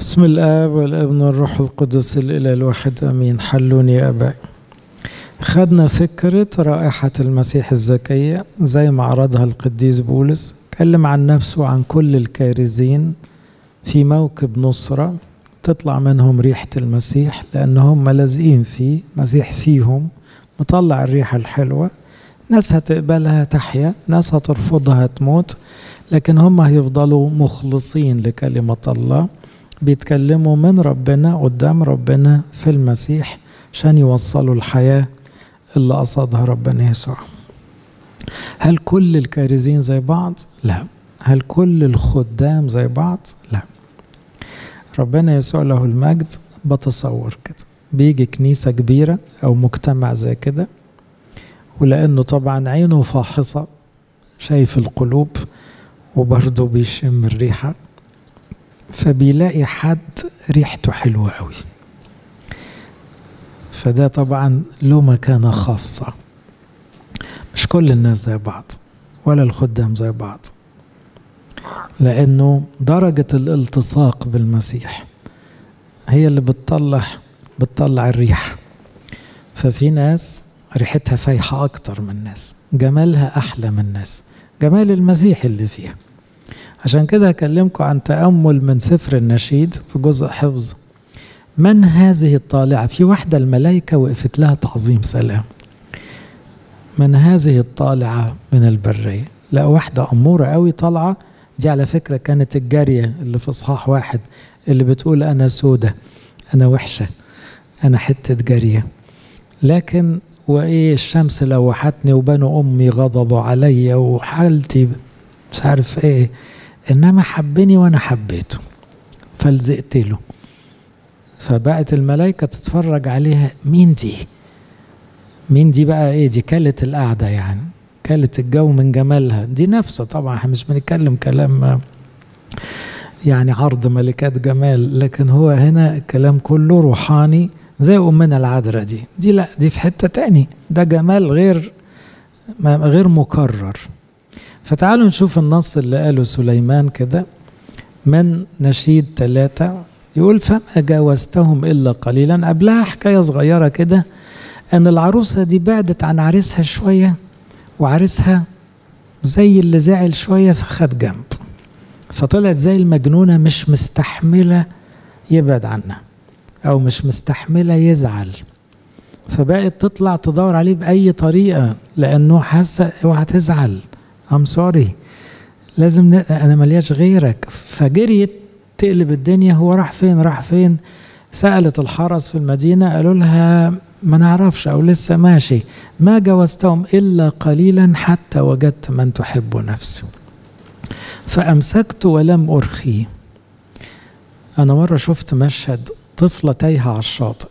بسم الآب والابن والروح القدس الإله الواحد أمين حلوني يا أبائي خدنا فكرة رائحة المسيح الزكية زي ما عرضها القديس بولس اتكلم عن نفسه وعن كل الكارزين في موكب نصرة تطلع منهم ريحة المسيح لأن هم لازقين فيه مسيح فيهم مطلع الريحة الحلوة ناس هتقبلها تحيا ناس هترفضها تموت لكن هم هيفضلوا مخلصين لكلمة الله بيتكلموا من ربنا قدام ربنا في المسيح عشان يوصلوا الحياة اللي قصدها ربنا يسوع هل كل الكارزين زي بعض؟ لا هل كل الخدام زي بعض؟ لا ربنا يسوع له المجد بتصور كده بيجي كنيسة كبيرة أو مجتمع زي كده ولأنه طبعا عينه فاحصة شايف القلوب وبرضه بيشم الريحة فبيلاقي حد ريحته حلوة قوي فده طبعا له مكانة خاصة مش كل الناس زي بعض ولا الخدام زي بعض لأنه درجة الالتصاق بالمسيح هي اللي بتطلع بتطلع الريحة ففي ناس ريحتها فايحة أكتر من ناس جمالها أحلى من ناس جمال المسيح اللي فيها عشان كده أكلمكم عن تأمل من سفر النشيد في جزء حفظ من هذه الطالعة في واحدة الملائكة وقفت لها تعظيم سلام من هذه الطالعة من البرية لا واحدة أمورة قوي طالعة دي على فكرة كانت الجارية اللي في إصحاح واحد اللي بتقول أنا سودة أنا وحشة أنا حتة جارية لكن وإيه الشمس لوحتني وبنو أمي غضبوا عليا وحالتي مش عارف إيه إنما حبني وأنا حبيته فلزقت له فبقت الملائكة تتفرج عليها مين دي مين دي بقى ايه دي كلت القعدة يعني كلت الجو من جمالها دي نفسه طبعا احنا مش بنتكلم كلام يعني عرض ملكات جمال لكن هو هنا الكلام كله روحاني زي أمنا العذراء دي دي لا دي في حتة تاني ده جمال غير غير مكرر فتعالوا نشوف النص اللي قاله سليمان كده من نشيد ثلاثة يقول فما جاوزتهم إلا قليلا قبلها حكاية صغيرة كده أن العروسة دي بعدت عن عريسها شوية وعريسها زي اللي زعل شوية فخد جنب فطلعت زي المجنونة مش مستحملة يبعد عنها أو مش مستحملة يزعل فبقت تطلع تدور عليه بأي طريقة لأنه حاسة اوعى تزعل ام سوري لازم ن... انا ملياش غيرك فجريت تقلب الدنيا هو راح فين راح فين سألت الحرس في المدينة قالوا لها ما نعرفش أو لسه ماشي ما جوزتهم إلا قليلا حتى وجدت من تحب نفسه فأمسكت ولم أرخي أنا مرة شفت مشهد طفلة تايهة على الشاطئ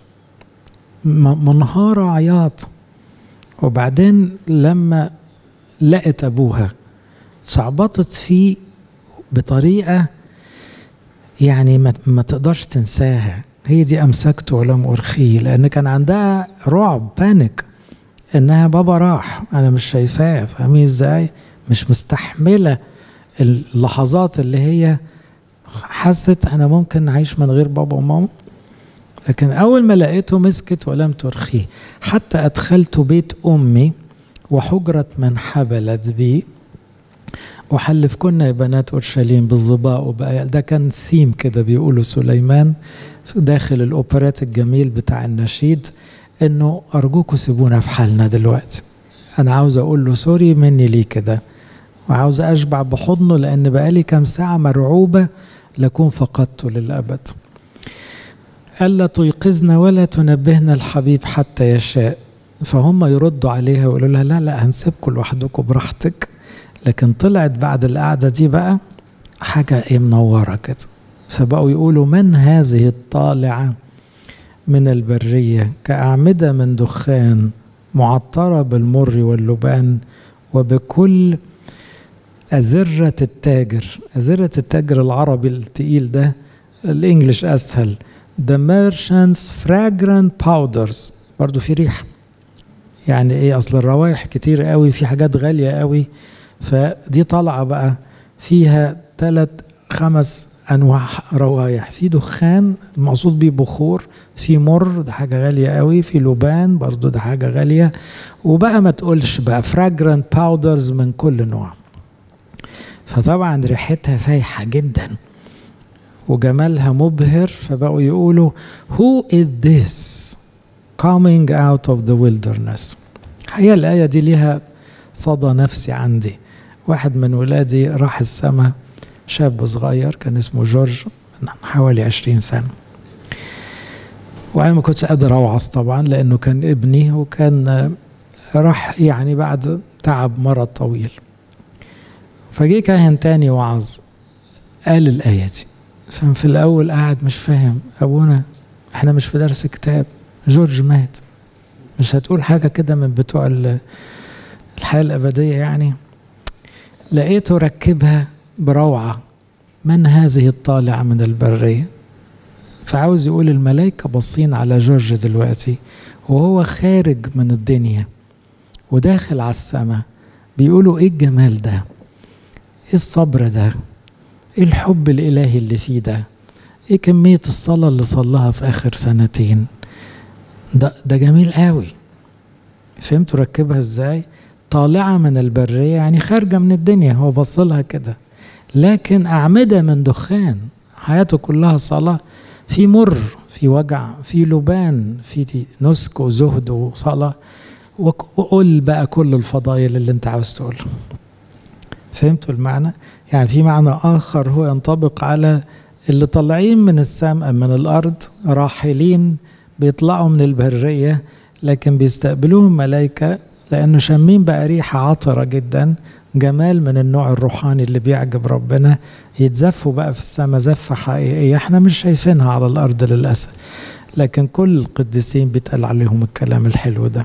منهارة عياط وبعدين لما لقت أبوها صعبطت فيه بطريقة يعني ما, ما تقدرش تنساها هي دي أمسكته ولم أرخيه لأن كان عندها رعب بانيك إنها بابا راح أنا مش شايفاه فاهمين إزاي مش مستحملة اللحظات اللي هي حست أنا ممكن أعيش من غير بابا وماما لكن أول ما لقيته مسكت ولم ترخيه حتى أدخلت بيت أمي وحجرة من حبلت بي وحلف كنا يا بنات اورشليم بالظباء وبقى ده كان ثيم كده بيقولوا سليمان داخل الاوبرات الجميل بتاع النشيد انه ارجوكوا سيبونا في حالنا دلوقتي انا عاوز اقول له سوري مني ليه كده وعاوز اشبع بحضنه لان بقالي كام ساعه مرعوبه لكون فقدته للابد الا تيقظنا ولا تنبهنا الحبيب حتى يشاء فهم يردوا عليها ويقولوا لها لا لا هنسيبكم لوحدكم براحتك لكن طلعت بعد القعدة دي بقى حاجة ايه منورة كده فبقوا يقولوا من هذه الطالعة من البرية كأعمدة من دخان معطرة بالمر واللبان وبكل أذرة التاجر أذرة التاجر العربي التقيل ده الإنجليش أسهل The merchant's fragrant powders برضو في ريحة يعني ايه اصل الروايح كتير قوي في حاجات غالية قوي فدي طالعة بقى فيها ثلاث خمس انواع روايح في دخان المقصود بيه بخور في مر ده حاجه غاليه قوي في لبان برضو ده حاجه غاليه وبقى ما تقولش بقى فراجرانت باودرز من كل نوع فطبعا ريحتها فايحه جدا وجمالها مبهر فبقوا يقولوا who is this coming out of the wilderness الحقيقه الايه دي ليها صدى نفسي عندي واحد من ولادي راح السماء شاب صغير كان اسمه جورج من حوالي عشرين سنة وأنا ما كنتش قادر أوعظ طبعا لأنه كان ابني وكان راح يعني بعد تعب مرض طويل فجي كاهن تاني وعظ قال الآية دي ففي الأول قاعد مش فاهم أبونا احنا مش في درس كتاب جورج مات مش هتقول حاجة كده من بتوع الحياة الأبدية يعني لقيته ركبها بروعة من هذه الطالعة من البرية فعاوز يقول الملائكة باصين على جورج دلوقتي وهو خارج من الدنيا وداخل على السماء بيقولوا ايه الجمال ده ايه الصبر ده ايه الحب الالهي اللي فيه ده ايه كمية الصلاة اللي صلاها في اخر سنتين ده ده جميل قوي فهمتوا ركبها ازاي طالعة من البرية يعني خارجة من الدنيا هو بصلها كده لكن أعمدة من دخان حياته كلها صلاة في مر في وجع في لبان في نسك وزهد وصلاة وقول بقى كل الفضائل اللي انت عاوز تقولها فهمتوا المعنى يعني في معنى آخر هو ينطبق على اللي طالعين من السماء من الأرض راحلين بيطلعوا من البرية لكن بيستقبلوهم ملائكة لأنه شامين بقى ريحة عطرة جدا جمال من النوع الروحاني اللي بيعجب ربنا يتزفوا بقى في السماء زفة حقيقية احنا مش شايفينها على الأرض للأسف لكن كل القديسين بيتقال عليهم الكلام الحلو ده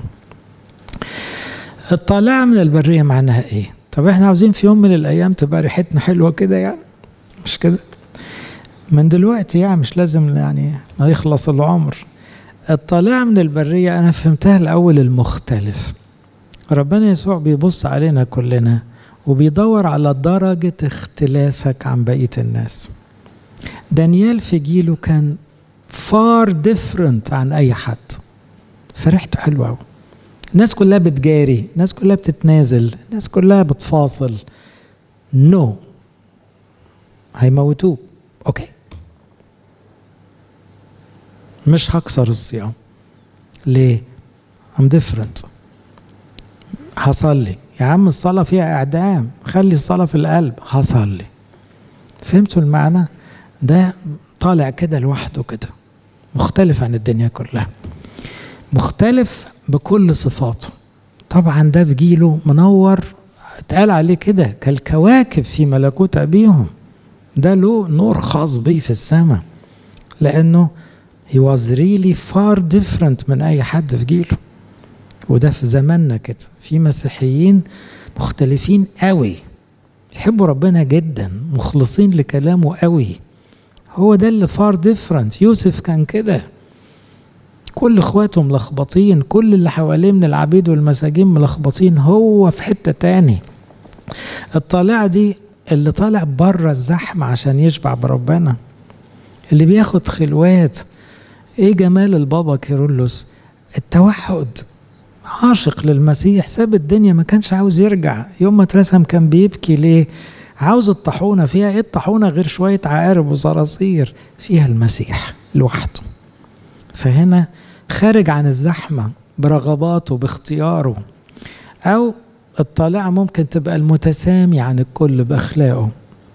الطالعة من البرية معناها ايه طب احنا عاوزين في يوم من الأيام تبقى ريحتنا حلوة كده يعني مش كده من دلوقتي يعني مش لازم يعني ما يخلص العمر الطالعة من البرية أنا فهمتها الأول المختلف ربنا يسوع بيبص علينا كلنا وبيدور على درجة اختلافك عن بقية الناس دانيال في جيله كان far different عن أي حد فرحته حلوة أوي الناس كلها بتجاري الناس كلها بتتنازل الناس كلها بتفاصل نو no. هيموتوه اوكي مش هكسر الصيام ليه I'm different هصلي يا عم الصلاة فيها إعدام خلي الصلاة في القلب هصلي فهمتوا المعنى ده طالع كده لوحده كده مختلف عن الدنيا كلها مختلف بكل صفاته طبعا ده في جيله منور اتقال عليه كده كالكواكب في ملكوت أبيهم ده له نور خاص بيه في السماء لأنه he was really far different من أي حد في جيله وده في زماننا كده في مسيحيين مختلفين قوي يحبوا ربنا جدا مخلصين لكلامه قوي هو ده اللي فار ديفرنت يوسف كان كده كل اخواته ملخبطين كل اللي حواليه من العبيد والمساجين ملخبطين هو في حتة تاني الطالعة دي اللي طالع بره الزحمة عشان يشبع بربنا اللي بياخد خلوات ايه جمال البابا كيرلس التوحد عاشق للمسيح ساب الدنيا ما كانش عاوز يرجع يوم ما اترسم كان بيبكي ليه عاوز الطاحونه فيها ايه الطاحونه غير شويه عقارب وصراصير فيها المسيح لوحده فهنا خارج عن الزحمه برغباته باختياره او الطالعه ممكن تبقى المتسامي عن الكل باخلاقه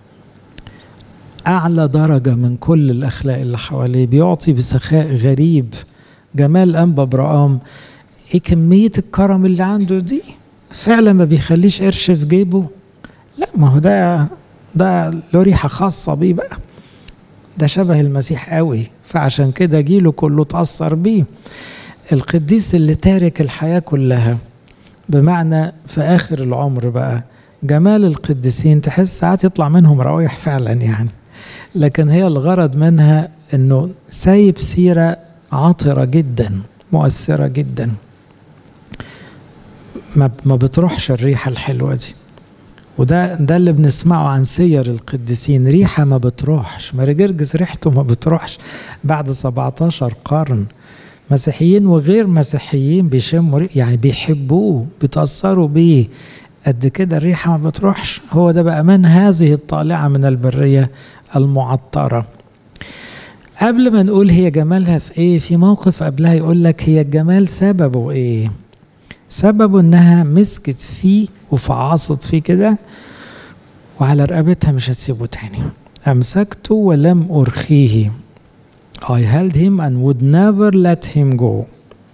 اعلى درجه من كل الاخلاق اللي حواليه بيعطي بسخاء غريب جمال انبا برقام ايه كمية الكرم اللي عنده دي فعلا ما بيخليش قرش في جيبه لا ما هو ده ده له ريحة خاصة بيه بقى ده شبه المسيح قوي فعشان كده جيله كله اتأثر بيه القديس اللي تارك الحياة كلها بمعنى في آخر العمر بقى جمال القديسين تحس ساعات يطلع منهم روايح فعلا يعني لكن هي الغرض منها انه سايب سيرة عاطرة جدا مؤثرة جدا ما ما بتروحش الريحة الحلوة دي وده ده اللي بنسمعه عن سير القديسين ريحة ما بتروحش مارجرجس ريحته ما بتروحش بعد 17 قرن مسيحيين وغير مسيحيين بيشموا يعني بيحبوه بيتأثروا بيه قد كده الريحة ما بتروحش هو ده بقى من هذه الطالعة من البرية المعطرة قبل ما نقول هي جمالها في ايه في موقف قبلها يقول لك هي الجمال سببه ايه سببه انها مسكت فيه وفعصت فيه كده وعلى رقبتها مش هتسيبه تاني امسكته ولم ارخيه I held him and would never let him go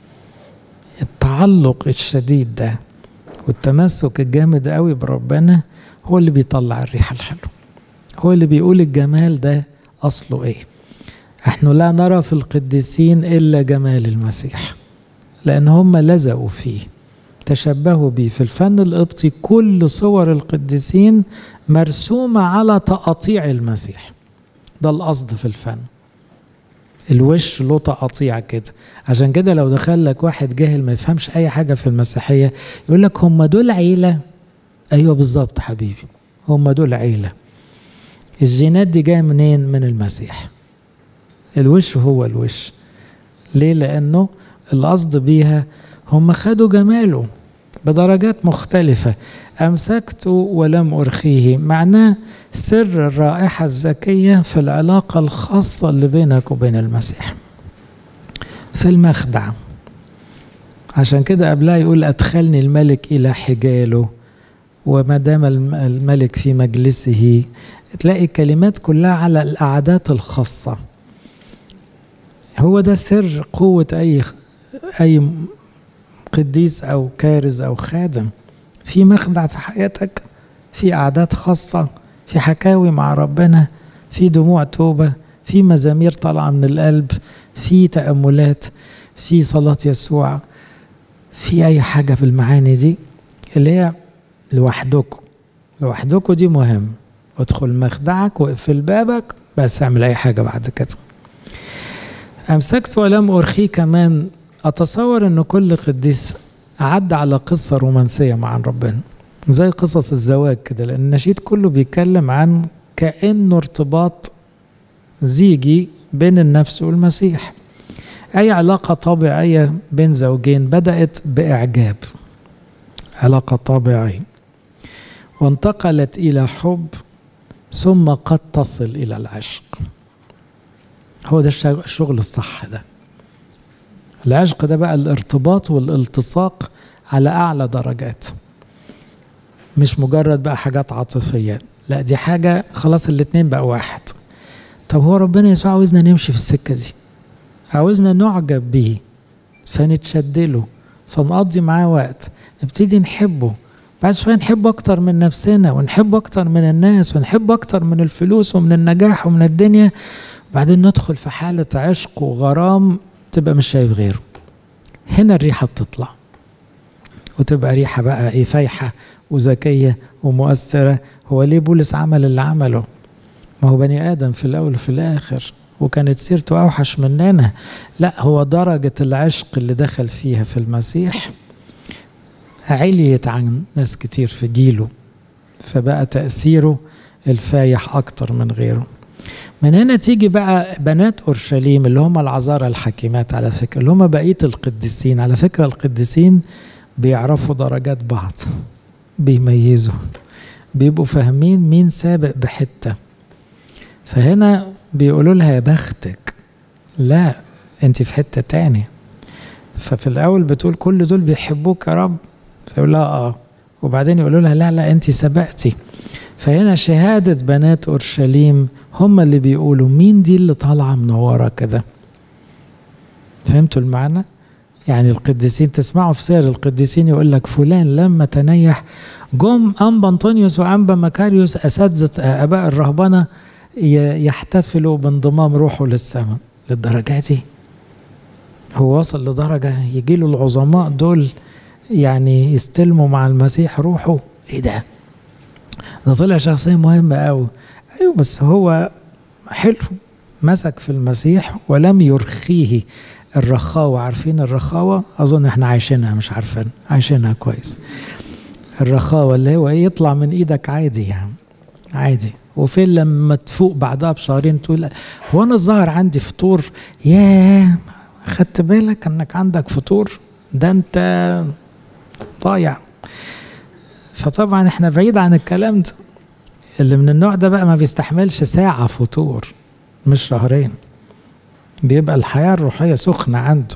التعلق الشديد ده والتمسك الجامد قوي بربنا هو اللي بيطلع الريحة الحلوة هو اللي بيقول الجمال ده أصله إيه احنا لا نرى في القديسين إلا جمال المسيح لأن هم لزقوا فيه تشبهوا بيه في الفن القبطي كل صور القديسين مرسومة على تقاطيع المسيح ده القصد في الفن الوش له تقاطيع كده عشان كده لو دخل لك واحد جاهل ما يفهمش اي حاجه في المسيحيه يقول لك هم دول عيله ايوه بالظبط حبيبي هم دول عيله الجينات دي جايه منين من المسيح الوش هو الوش ليه لانه القصد بيها هم خدوا جماله بدرجات مختلفة أمسكته ولم أرخيه معناه سر الرائحة الزكية في العلاقة الخاصة اللي بينك وبين المسيح في المخدع عشان كده قبلها يقول أدخلني الملك إلى حجاله وما دام الملك في مجلسه تلاقي الكلمات كلها على القعدات الخاصة هو ده سر قوة أي أي قديس أو كارز أو خادم في مخدع في حياتك في قعدات خاصة في حكاوي مع ربنا في دموع توبة في مزامير طالعة من القلب في تأملات في صلاة يسوع في أي حاجة في المعاني دي اللي هي لوحدكم لوحدكم دي مهم ادخل مخدعك واقفل بابك بس اعمل أي حاجة بعد كده أمسكت ولم أرخيه كمان أتصور أن كل قديس عدى على قصة رومانسية مع ربنا زي قصص الزواج كده لأن النشيد كله بيتكلم عن كأنه ارتباط زيجي بين النفس والمسيح أي علاقة طبيعية بين زوجين بدأت بإعجاب علاقة طبيعية وانتقلت إلى حب ثم قد تصل إلى العشق هو ده الشغل الصح ده العشق ده بقى الارتباط والالتصاق على أعلى درجات مش مجرد بقى حاجات عاطفية لا دي حاجة خلاص الاتنين بقى واحد طب هو ربنا يسوع عاوزنا نمشي في السكة دي عاوزنا نعجب بيه فنتشد له فنقضي معاه وقت نبتدي نحبه بعد شوية نحب أكتر من نفسنا ونحب أكتر من الناس ونحب أكتر من الفلوس ومن النجاح ومن الدنيا وبعدين ندخل في حالة عشق وغرام تبقى مش شايف غيره هنا الريحة بتطلع وتبقى ريحة بقى ايه فايحة وذكية ومؤثرة هو ليه بولس عمل اللي عمله ما هو بني آدم في الأول وفي الآخر وكانت سيرته أوحش مننا لا هو درجة العشق اللي دخل فيها في المسيح عليت عن ناس كتير في جيله فبقى تأثيره الفايح أكتر من غيره من هنا تيجي بقى بنات اورشليم اللي هم العذارى الحكيمات على فكره اللي هم بقيه القديسين على فكره القديسين بيعرفوا درجات بعض بيميزوا بيبقوا فاهمين مين سابق بحته فهنا بيقولوا لها يا بختك لا انت في حته تاني ففي الاول بتقول كل دول بيحبوك يا رب فيقول لها اه وبعدين يقولوا لها لا لا انت سبقتي فهنا شهادة بنات أورشليم هم اللي بيقولوا مين دي اللي طالعة منورة كده فهمتوا المعنى؟ يعني القديسين تسمعوا في سير القديسين يقول لك فلان لما تنيح جم أنبا أنطونيوس وأنبا مكاريوس أساتذة آباء الرهبنة يحتفلوا بانضمام روحه للسماء للدرجة دي هو وصل لدرجة يجي له العظماء دول يعني يستلموا مع المسيح روحه ايه ده ده طلع شخصية مهمة قوي ايوه بس هو حلو مسك في المسيح ولم يرخيه الرخاوة عارفين الرخاوة أظن احنا عايشينها مش عارفين عايشينها كويس الرخاوة اللي هو ايه يطلع من ايدك عادي يعني عادي وفين لما تفوق بعدها بشهرين تقول هو انا الظاهر عندي فطور ياه خدت بالك انك عندك فطور ده انت ضايع فطبعا احنا بعيد عن الكلام ده اللي من النوع ده بقى ما بيستحملش ساعة فطور مش شهرين بيبقى الحياة الروحية سخنة عنده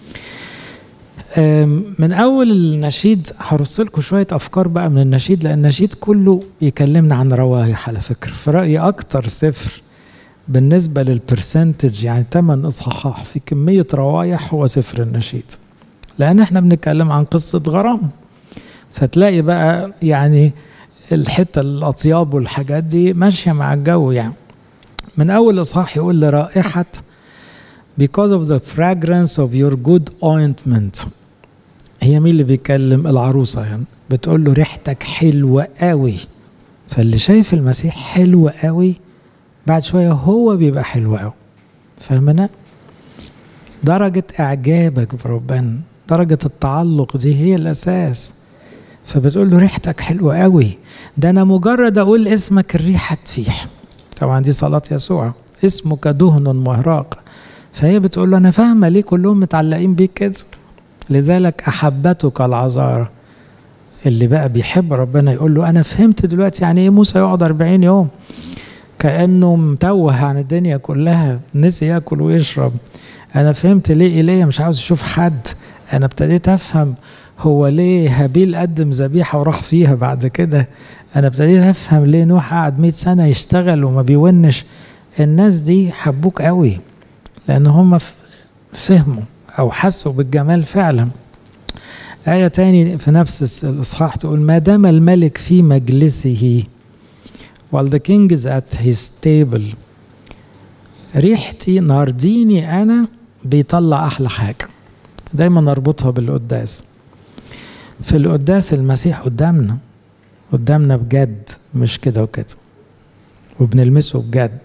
من أول النشيد هرص لكم شوية أفكار بقى من النشيد لأن النشيد كله يكلمنا عن روايح على فكرة في رأيي أكتر سفر بالنسبة للبرسنتج يعني ثمان إصحاحات في كمية روايح هو سفر النشيد لأن احنا بنتكلم عن قصة غرام فتلاقي بقى يعني الحتة الأطياب والحاجات دي ماشية مع الجو يعني من أول إصحاح يقول لرائحة because of the fragrance of your good ointment هي مين اللي بيكلم العروسة يعني بتقول له ريحتك حلوة قوي فاللي شايف المسيح حلو قوي بعد شوية هو بيبقى حلو قوي فاهمنا درجة إعجابك بربنا درجة التعلق دي هي الأساس فبتقول له ريحتك حلوة قوي ده أنا مجرد أقول اسمك الريحة تفيح طبعا دي صلاة يسوع اسمك دهن مهراق فهي بتقول له أنا فاهمة ليه كلهم متعلقين بيك كده لذلك أحبتك العذارى اللي بقى بيحب ربنا يقول له أنا فهمت دلوقتي يعني إيه موسى يقعد 40 يوم كأنه متوه عن الدنيا كلها نسي ياكل ويشرب أنا فهمت ليه إيليا مش عاوز يشوف حد أنا ابتديت أفهم هو ليه هابيل قدم ذبيحة وراح فيها بعد كده أنا ابتديت أفهم ليه نوح قعد 100 سنة يشتغل وما بيونش الناس دي حبوك قوي لأن هم فهموا أو حسوا بالجمال فعلا آية تاني في نفس الإصحاح تقول ما دام الملك في مجلسه while the king is at his table ريحتي نارديني أنا بيطلع أحلى حاجة دايما نربطها بالقداس في القداس المسيح قدامنا قدامنا بجد مش كده وكده وبنلمسه بجد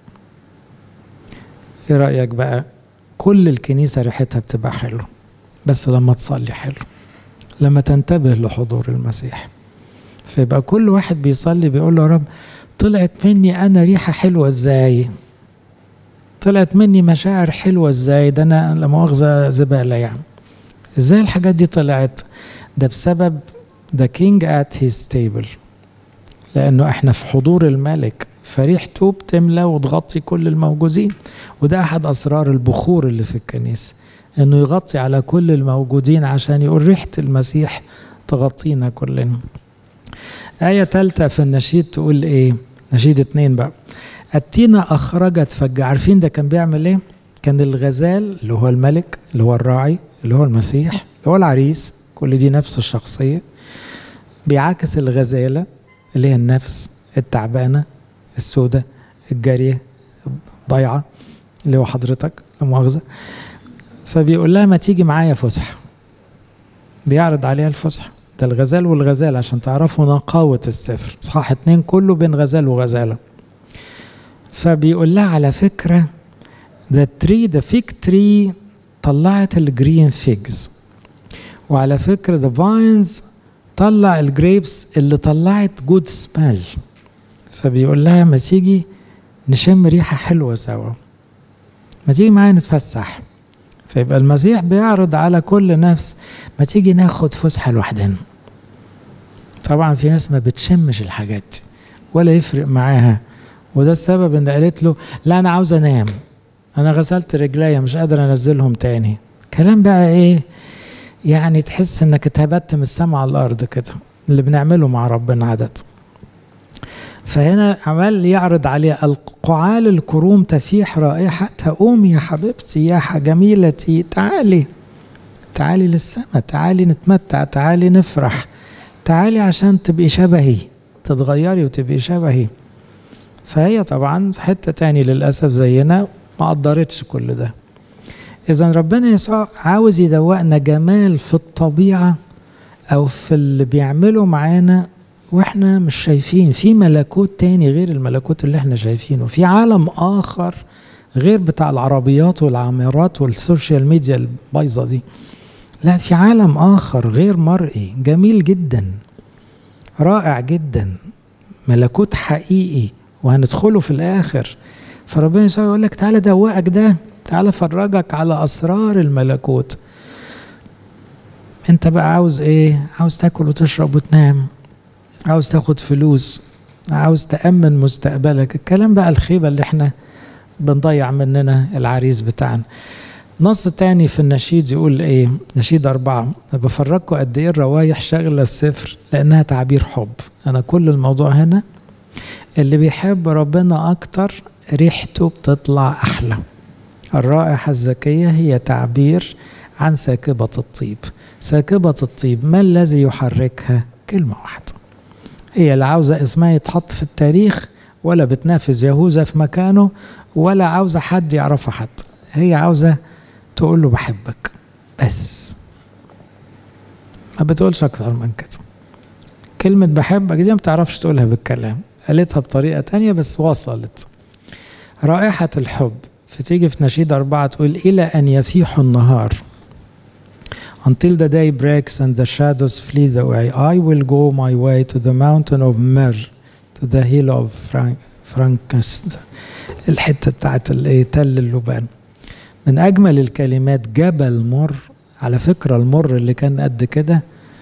ايه رأيك بقى كل الكنيسة ريحتها بتبقى حلوة بس لما تصلي حلو لما تنتبه لحضور المسيح فيبقى كل واحد بيصلي بيقول له يا رب طلعت مني انا ريحة حلوة ازاي طلعت مني مشاعر حلوة ازاي ده انا لا مؤاخذة زبالة يعني ازاي الحاجات دي طلعت ده بسبب the king at his table لانه احنا في حضور الملك فريحته بتملى وتغطي كل الموجودين وده احد اسرار البخور اللي في الكنيسه انه يغطي على كل الموجودين عشان يقول ريحه المسيح تغطينا كلنا آية ثالثة في النشيد تقول إيه؟ نشيد اتنين بقى التينة أخرجت فج عارفين ده كان بيعمل إيه؟ كان الغزال اللي هو الملك اللي هو الراعي اللي هو المسيح اللي هو العريس كل دي نفس الشخصية بيعاكس الغزالة اللي هي النفس التعبانة السوداء الجارية ضايعة اللي هو حضرتك لا مؤاخذة فبيقول لها ما تيجي معايا فسحة بيعرض عليها الفسحة ده الغزال والغزال عشان تعرفوا نقاوة السفر صحاح اتنين كله بين غزال وغزالة فبيقول لها على فكرة the tree the fig tree طلعت الجرين فيجز وعلى فكرة the vines طلع الجريبس اللي طلعت جود سميل فبيقول لها ما تيجي نشم ريحة حلوة سوا ما تيجي معايا نتفسح فيبقى المسيح بيعرض على كل نفس ما تيجي ناخد فسحة لوحدنا طبعا في ناس ما بتشمش الحاجات دي ولا يفرق معاها وده السبب ان قالت له لا انا عاوز انام انا غسلت رجليا مش قادر انزلهم تاني كلام بقى ايه يعني تحس انك اتهبت من السما على الارض كده اللي بنعمله مع ربنا عادة فهنا عمال يعرض عليه القعال الكروم تفيح رائحتها قومي يا حبيبتي يا جميلتي تعالي تعالي للسما تعالي نتمتع تعالي نفرح تعالي عشان تبقي شبهي تتغيري وتبقي شبهي فهي طبعا في حتة تاني للأسف زينا ما قدرتش كل ده إذا ربنا يسوع عاوز يدوقنا جمال في الطبيعة أو في اللي بيعمله معانا واحنا مش شايفين في ملكوت تاني غير الملكوت اللي احنا شايفينه في عالم آخر غير بتاع العربيات والعمارات والسوشيال ميديا البايظة دي لا في عالم آخر غير مرئي جميل جدا رائع جدا ملكوت حقيقي وهندخله في الاخر فربنا يسوع يقول لك تعالى دوقك ده تعالى فرجك على اسرار الملكوت انت بقى عاوز ايه عاوز تاكل وتشرب وتنام عاوز تاخد فلوس عاوز تأمن مستقبلك الكلام بقى الخيبة اللي احنا بنضيع مننا العريس بتاعنا نص تاني في النشيد يقول ايه نشيد أربعة أنا بفرجكم قد ايه الروايح شغلة السفر لأنها تعبير حب أنا كل الموضوع هنا اللي بيحب ربنا أكتر ريحته بتطلع أحلى الرائحة الزكية هي تعبير عن ساكبة الطيب ساكبة الطيب ما الذي يحركها كلمة واحدة هي لا عاوزة اسمها يتحط في التاريخ ولا بتنافس يهوذا في مكانه ولا عاوزة حد يعرفها حد هي عاوزة تقول له بحبك بس ما بتقولش أكتر من كده كلمة بحبك دي ما بتعرفش تقولها بالكلام قالتها بطريقة تانية بس وصلت رائحة الحب فتيجي في نشيد أربعة تقول إلى أن يفيح النهار Until the day breaks and the shadows flee away, I will go my way to the mountain of Myrrh, to the hill of Frank Frankenstein. الحتة بتاعت الايه تل اللبان. من أجمل الكلمات جبل مر على فكرة المر اللي كان قد كده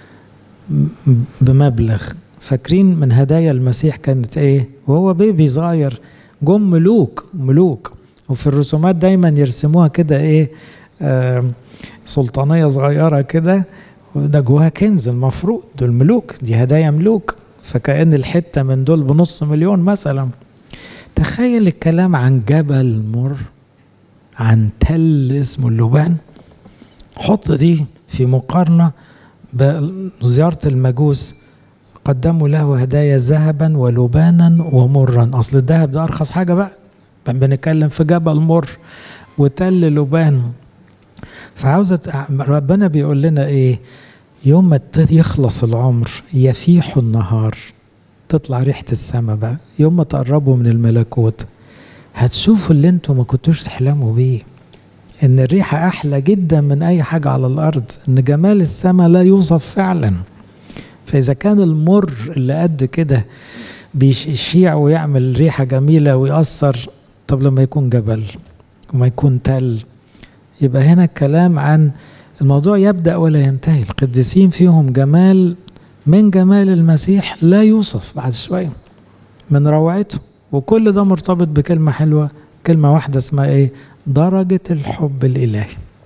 بمبلغ فاكرين من هدايا المسيح كانت ايه؟ وهو بيبي صغير جم ملوك ملوك وفي الرسومات دايما يرسموها كده ايه آه سلطانيه صغيره كده وده جواها كنز المفروض دول ملوك دي هدايا ملوك فكأن الحته من دول بنص مليون مثلا تخيل الكلام عن جبل مر عن تل اسمه اللبان حط دي في مقارنه بزياره المجوس قدموا له هدايا ذهبا ولبانا ومرا اصل الذهب ده ارخص حاجه بقى بنتكلم في جبل مر وتل لبان فعاوزة ربنا بيقول لنا ايه يوم ما يخلص العمر يفيح النهار تطلع ريحة السماء بقى يوم ما تقربوا من الملكوت هتشوفوا اللي انتوا ما كنتوش تحلموا بيه ان الريحة احلى جدا من اي حاجة على الارض ان جمال السماء لا يوصف فعلا فاذا كان المر اللي قد كده بيشيع ويعمل ريحة جميلة ويأثر طب لما يكون جبل وما يكون تل يبقى هنا الكلام عن الموضوع يبدأ ولا ينتهي القديسين فيهم جمال من جمال المسيح لا يوصف بعد شوية من روعته وكل ده مرتبط بكلمة حلوة كلمة واحدة اسمها ايه درجة الحب الإلهي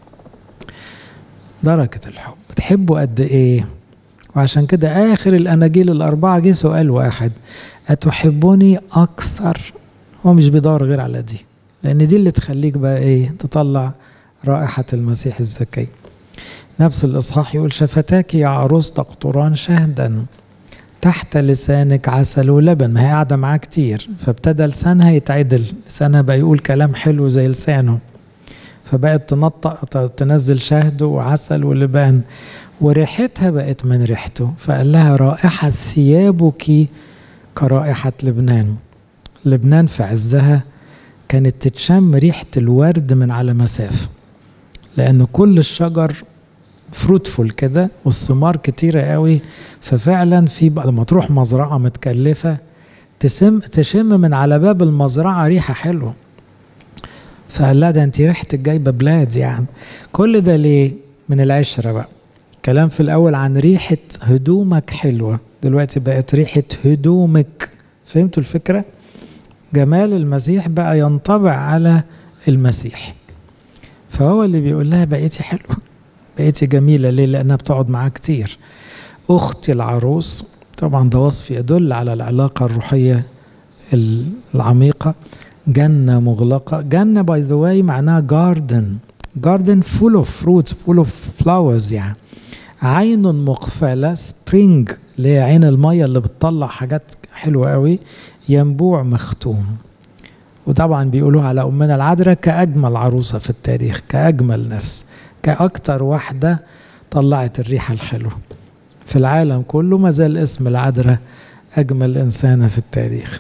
درجة الحب بتحبه قد ايه وعشان كده آخر الأناجيل الأربعة جه سؤال واحد أتحبني أكثر هو مش بيدور غير على دي لأن دي اللي تخليك بقى إيه تطلع رائحة المسيح الزكي نفس الإصحاح يقول شفتاك يا عروس تقطران شهدا تحت لسانك عسل ولبن ما هي قاعدة معاه كتير فابتدى لسانها يتعدل لسانها بقى يقول كلام حلو زي لسانه فبقت تنطق تنزل شهد وعسل ولبان وريحتها بقت من ريحته فقال لها رائحة ثيابك كرائحة لبنان لبنان في عزها كانت تتشم ريحة الورد من على مسافة لأن كل الشجر فروتفول كده والثمار كتيرة قوي ففعلا في لما تروح مزرعة متكلفة تسم تشم من على باب المزرعة ريحة حلوة فقال لها ده انت ريحتك جايبة بلاد يعني كل ده ليه من العشرة بقى كلام في الأول عن ريحة هدومك حلوة دلوقتي بقت ريحة هدومك فهمتوا الفكرة؟ جمال المسيح بقى ينطبع على المسيح فهو اللي بيقول لها بقيتي حلوة بقيتي جميلة ليه؟ لأنها بتقعد معاه كتير أختي العروس طبعا ده وصف يدل على العلاقة الروحية العميقة جنة مغلقة جنة باي ذا واي معناها جاردن جاردن فول اوف فروتس فول اوف فلاورز يعني عين مقفلة سبرينج اللي هي عين المية اللي بتطلع حاجات حلوة قوي ينبوع مختوم وطبعا بيقولوها على أمنا العذراء كأجمل عروسة في التاريخ كأجمل نفس كأكتر واحدة طلعت الريحة الحلوة في العالم كله ما زال اسم العذراء أجمل إنسانة في التاريخ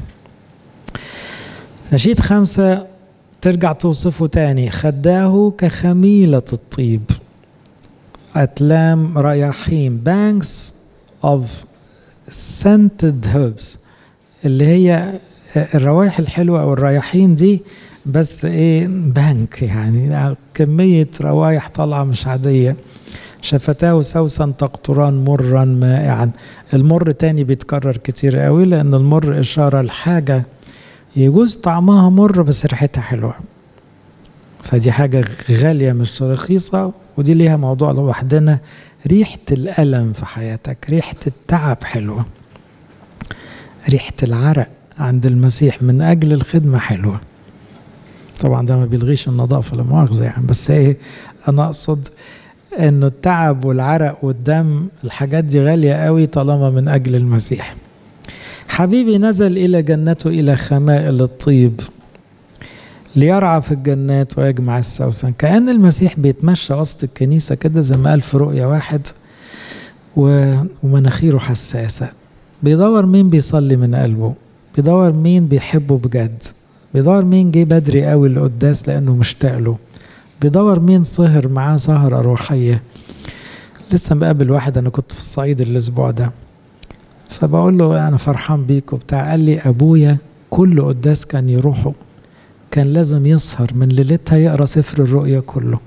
نشيد خمسة ترجع توصفه تاني خداه كخميلة الطيب أتلام رياحيم banks of scented herbs اللي هي الروائح الحلوة أو الرياحين دي بس إيه بانك يعني كمية روايح طالعة مش عادية شفتاه سوسا تقطران مرا مائعا المر تاني بيتكرر كتير قوي لأن المر إشارة لحاجة يجوز طعمها مر بس ريحتها حلوة فدي حاجة غالية مش رخيصة ودي ليها موضوع لوحدنا ريحة الألم في حياتك ريحة التعب حلوة ريحة العرق عند المسيح من أجل الخدمة حلوة طبعا ده ما بيلغيش النظافة لا مؤاخذة يعني بس ايه أنا أقصد إنه التعب والعرق والدم الحاجات دي غالية قوي طالما من أجل المسيح حبيبي نزل إلى جنته إلى خمائل الطيب ليرعى في الجنات ويجمع السوسن كأن المسيح بيتمشى وسط الكنيسة كده زي ما قال في رؤية واحد ومناخيره حساسة بيدور مين بيصلي من قلبه بيدور مين بيحبه بجد بيدور مين جه بدري قوي القداس لأنه مشتاق له بيدور مين سهر معاه سهرة روحية لسه مقابل واحد أنا كنت في الصعيد الأسبوع ده فبقول له أنا فرحان بيك وبتاع قال لي أبويا كل قداس كان يروحه كان لازم يسهر من ليلتها يقرا سفر الرؤيا كله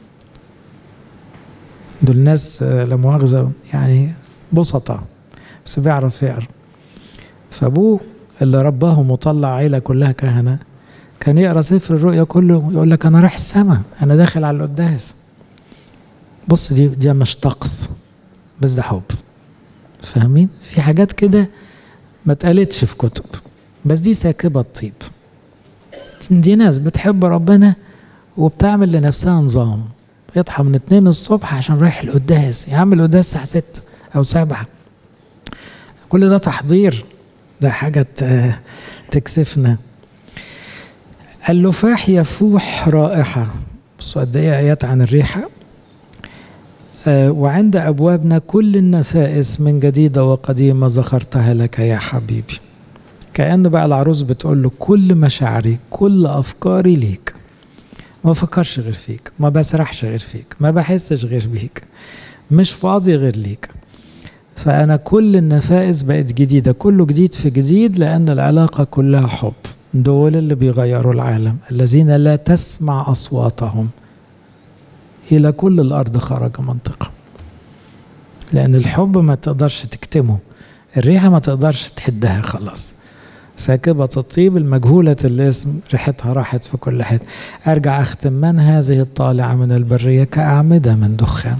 دول ناس لا مؤاخذة يعني بسطة بس بيعرف يقرا فابوه اللي رباه مطلع عيلة كلها كهنة كان يقرا سفر الرؤيا كله يقول لك انا رايح السما انا داخل على القداس بص دي دي مش طقس بس ده حب فاهمين في حاجات كده ما اتقالتش في كتب بس دي ساكبة الطيب دي ناس بتحب ربنا وبتعمل لنفسها نظام يصحى من اتنين الصبح عشان رايح القداس يا عم القداس الساعة ستة أو سبعة كل ده تحضير ده حاجة تكسفنا اللفاح يفوح رائحة بصوا قد ايه آيات عن الريحة آه وعند أبوابنا كل النفائس من جديدة وقديمة ذكرتها لك يا حبيبي كأن بقى العروس بتقول له كل مشاعري كل أفكاري ليك ما بفكرش غير فيك ما بسرحش غير فيك ما بحسش غير بيك مش فاضي غير ليك فأنا كل النفائس بقت جديدة كله جديد في جديد لأن العلاقة كلها حب دول اللي بيغيروا العالم الذين لا تسمع أصواتهم إلى كل الأرض خرج منطقة لأن الحب ما تقدرش تكتمه الريحة ما تقدرش تحدها خلاص ساكبة الطيب المجهولة الاسم ريحتها راحت في كل حتة أرجع أختم من هذه الطالعة من البرية كأعمدة من دخان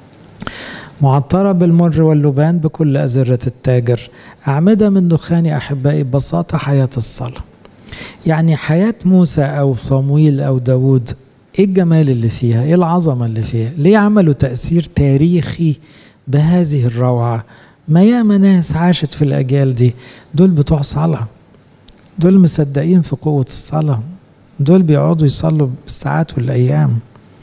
معطرة بالمر واللبان بكل أزرة التاجر أعمدة من دخان أحبائي ببساطة حياة الصلاة يعني حياة موسى أو صمويل أو داود إيه الجمال اللي فيها إيه العظمة اللي فيها ليه عملوا تأثير تاريخي بهذه الروعة ما ياما ناس عاشت في الأجيال دي دول بتوع صلاة دول مصدقين في قوة الصلاة دول بيقعدوا يصلوا بالساعات والأيام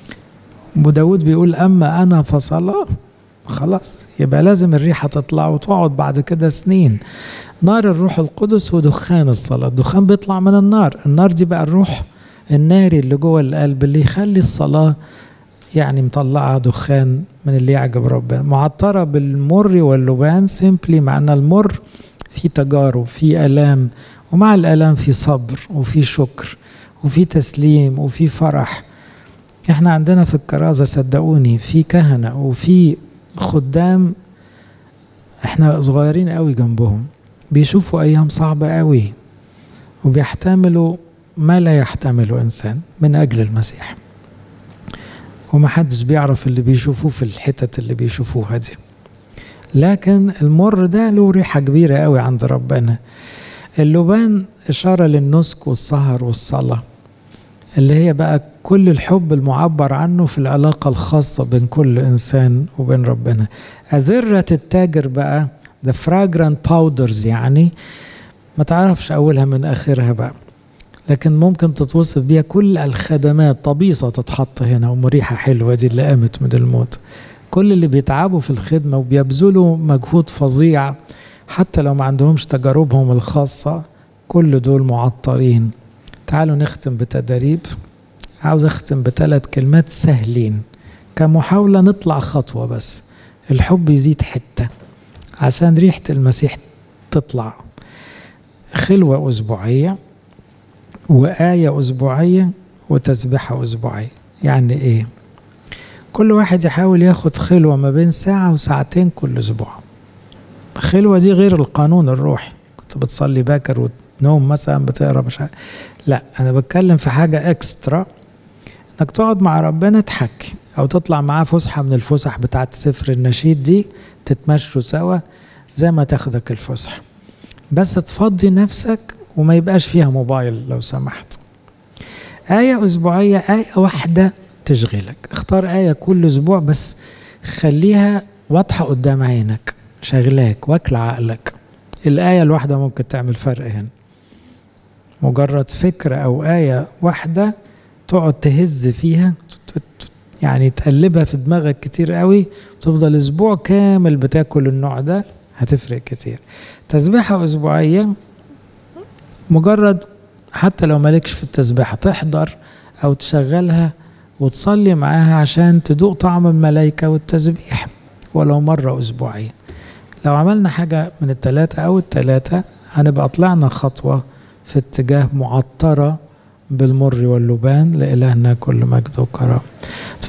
وداود بيقول أما أنا فصلاة خلاص يبقى لازم الريحة تطلع وتقعد بعد كده سنين نار الروح القدس ودخان الصلاة الدخان بيطلع من النار النار دي بقى الروح الناري اللي جوه القلب اللي يخلي الصلاة يعني مطلعة دخان من اللي يعجب ربنا معطرة بالمر واللبان سيمبلي معنى المر في تجارب في ألام ومع الألام في صبر وفي شكر وفي تسليم وفي فرح احنا عندنا في الكرازة صدقوني في كهنة وفي خدام احنا صغيرين قوي جنبهم بيشوفوا ايام صعبة قوي وبيحتملوا ما لا يحتمله انسان من اجل المسيح ومحدش بيعرف اللي بيشوفوه في الحتت اللي بيشوفوها دي لكن المر ده له ريحة كبيرة قوي عند ربنا اللبان إشارة للنسك والسهر والصلاة اللي هي بقى كل الحب المعبر عنه في العلاقة الخاصة بين كل إنسان وبين ربنا أزرة التاجر بقى the fragrant powders يعني ما تعرفش أولها من آخرها بقى لكن ممكن تتوصف بيها كل الخدمات طبيصة تتحط هنا ومريحة حلوة دي اللي قامت من الموت كل اللي بيتعبوا في الخدمة وبيبذلوا مجهود فظيع حتى لو ما عندهمش تجاربهم الخاصة كل دول معطرين تعالوا نختم بتدريب عاوز اختم بثلاث كلمات سهلين كمحاولة نطلع خطوة بس الحب يزيد حتة عشان ريحة المسيح تطلع خلوة أسبوعية وآية أسبوعية وتسبحة أسبوعية يعني إيه؟ كل واحد يحاول ياخد خلوة ما بين ساعة وساعتين كل أسبوع الخلوة دي غير القانون الروحي كنت بتصلي باكر وتنوم مثلا بتقرا مش عارف لا أنا بتكلم في حاجة إكسترا إنك تقعد مع ربنا تحكي أو تطلع معاه فسحة من الفسح بتاعت سفر النشيد دي تتمشوا سوا زي ما تاخدك الفسحة بس تفضي نفسك وما يبقاش فيها موبايل لو سمحت آية أسبوعية آية واحدة تشغلك اختار آية كل أسبوع بس خليها واضحة قدام عينك شغلاك واكل عقلك الآية الواحدة ممكن تعمل فرق هنا مجرد فكرة أو آية واحدة تقعد تهز فيها يعني تقلبها في دماغك كتير قوي وتفضل أسبوع كامل بتاكل النوع ده هتفرق كتير تسبيحة أسبوعية مجرد حتى لو مالكش في التسبيحة تحضر أو تشغلها وتصلي معاها عشان تدوق طعم الملائكة والتسبيح ولو مرة أسبوعيا لو عملنا حاجة من التلاتة أو التلاتة هنبقى طلعنا خطوة في اتجاه معطرة بالمر واللبان لإلهنا كل مجد وكرم